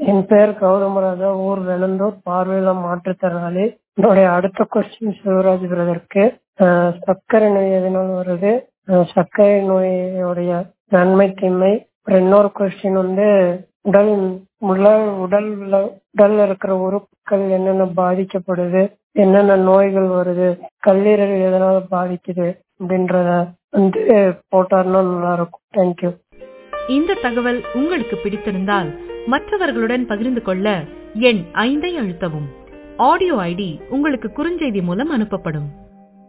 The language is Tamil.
என் பேர் கௌதமராஜா ஊர் வெனந்தூர் பார்வையில மாற்றுத்திறனாளி என்னுடைய அடுத்த கொஸ்டின் சிவராஜ் பிரதருக்கு அஹ், சர்க்கரை நோய் எதனால் வருது அஹ், சர்க்கரை நோயுடைய நன்மை தீமை அப்புறம் இன்னொரு கொஸ்டின் வந்து உடல் உடல் உடல்ல உடல்ல இருக்கிற உறுப்புகள் என்னென்ன பாதிக்கப்படுது என்னென்ன நோய்கள் வருது கல்லீரல் எதனால பாதிக்குது அப்படின்றத வந்து போட்டாருன்னா நல்லா இருக்கும் தேங்க்யூ இந்த தகவல் உங்களுக்கு பிடித்திருந்தால் மற்றவர்களுடன் பகிர்ந்து கொள்ள எண் ஐந்தை அழுத்தவும் ஆடியோ ஐடி உங்களுக்கு குறுஞ்செய்தி மூலம் அனுப்பப்படும்